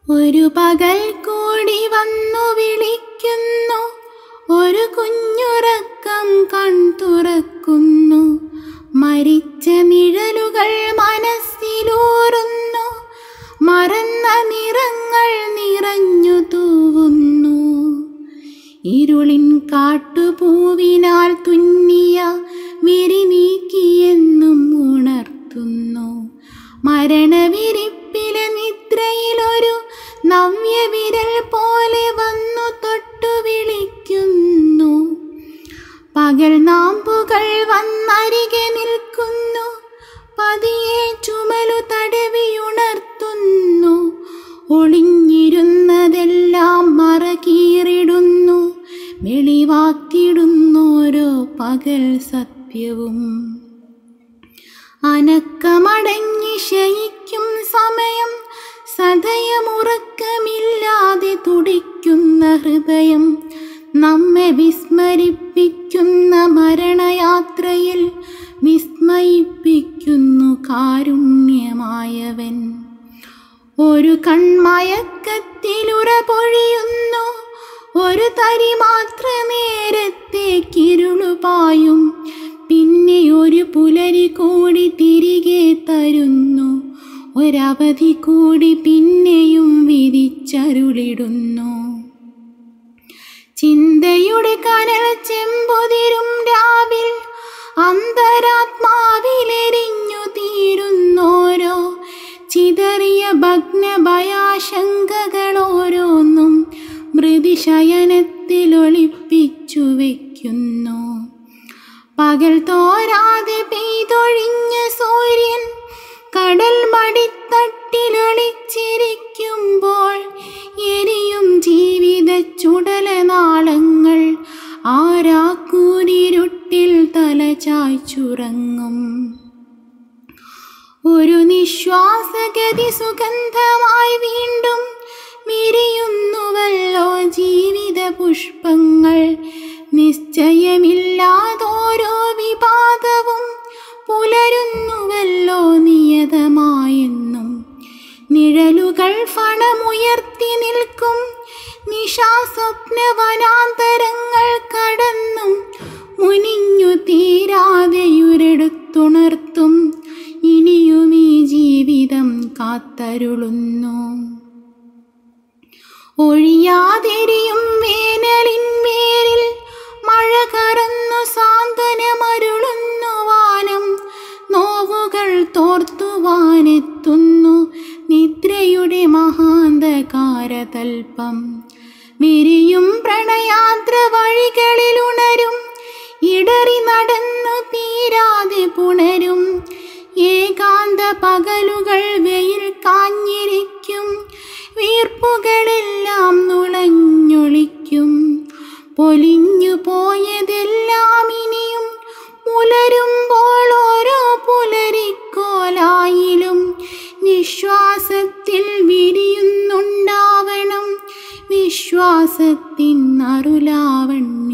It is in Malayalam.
ഒരു പകൽ കൂടി വന്നു വിളിക്കുന്നു ഒരു കുഞ്ഞുറക്കം കൺ തുറക്കുന്നു മരിച്ച നിഴലുകൾ മനസ്സിലൂറുന്നു മറന്ന നിറങ്ങൾ നിറഞ്ഞു തൂവുന്നു ഇരുളിൻ കാട്ടുപൂവിനാൽ തുന്നിയ വിരി നീക്കിയെന്നും ഉണർത്തുന്നു മരണവിരിപ്പിലെ നിദ്രയിലൊരു നവ്യവിരൽ പോലെ വന്നു തൊട്ടു വിളിക്കുന്നു പകൽ നാമ്പുകൾ വന്നരികെ നിൽക്കുന്നു പതിയെ ചുമലു തടവിയുണർത്തുന്നു ഒളിഞ്ഞിരുന്നതെല്ലാം മറകീറിടുന്നു വെളിവാക്കിടുന്നോരോ പകൽ സത്യവും അനക്കമടങ്ങി ശയിക്കും സമയം സദയമുറക്കമില്ലാതെ തുടിക്കുന്ന ഹൃദയം നമ്മെ വിസ്മരിപ്പിക്കുന്ന മരണയാത്രയിൽ വിസ്മയിപ്പിക്കുന്നു കാരുണ്യമായവൻ ഒരു കൺമയക്കത്തിലുറ പൊഴിയുന്നു ഒരു തരി മാത്ര നേരത്തേക്കിരുളുപായും പിന്നെ ഒരു പുലരി കൂടി തിരികെ തരുന്നു ഒരവധി കൂടി പിന്നെയും വിധിച്ചരുളിടുന്നു ചിന്തയുടെ കനൽ ചെമ്പുതിരും രാവിൽ അന്തരാത്മാവിലെരിഞ്ഞു തീരുന്നോരോ ചിതറിയ ഭഗ്നഭയാശങ്കകളോരോന്നും മൃതിശയനത്തിലൊളിപ്പിച്ചു വയ്ക്കുന്നു പകൽ തോരാതെ പെയ്തൊഴിഞ്ഞ സൂര്യൻ കടൽ മടിത്തട്ടിലൊളിച്ചിരിക്കുമ്പോൾ എരിയും ജീവിത ചുടലനാളങ്ങൾ ആരാക്കൂരിരുട്ടിൽ തലചായ്ച്ചുറങ്ങും ഒരു നിശ്വാസഗതി സുഗന്ധമായി വീണ്ടും വിരിയുന്നുവല്ലോ ജീവിത പുഷ്പങ്ങൾ നിശ്ചയമില്ലാതോരോ വിവാദവും പുലരുന്നുവല്ലോ നിയതമായെന്നും നിഴലുകൾ ഫണമുയർത്തി നിൽക്കും നിശാസ്വപ്ന വനാന്തരങ്ങൾ കടന്നും മുനിഞ്ഞു തീരാതെയുരെടുത്തുണർത്തും ഇനിയും ഈ ജീവിതം കാത്തരുളുന്നു ഒഴിയാതെരിയും വേനലിന്മേലിൽ മഴ കറന്നു സാന്ത്വനമരുളുന്നു വാനം നോവുകൾ തോർത്തുവാനെത്തുന്നു നിദ്രയുടെ മഹാന്തകാരതൽപ്പം വിരിയും പ്രണയാത്ര വഴികളിൽ ഉണരും ഇടറി നടന്നു തീരാതെ പുണരും ഏകാന്ത പകലുകൾ വെയിൽ കാഞ്ഞിരിക്കും വീർപ്പുകളെല്ലാം നുളഞ്ഞൊളിക്കും പൊലിഞ്ഞു പോയതെല്ലാം ഇനിയും പുലരുമ്പോൾ ഓരോ പുലരിക്കോലായിലും നിശ്വാസത്തിൽ വിരിയുന്നുണ്ടാവണം വിശ്വാസത്തിൻ അരുലാവണ്യം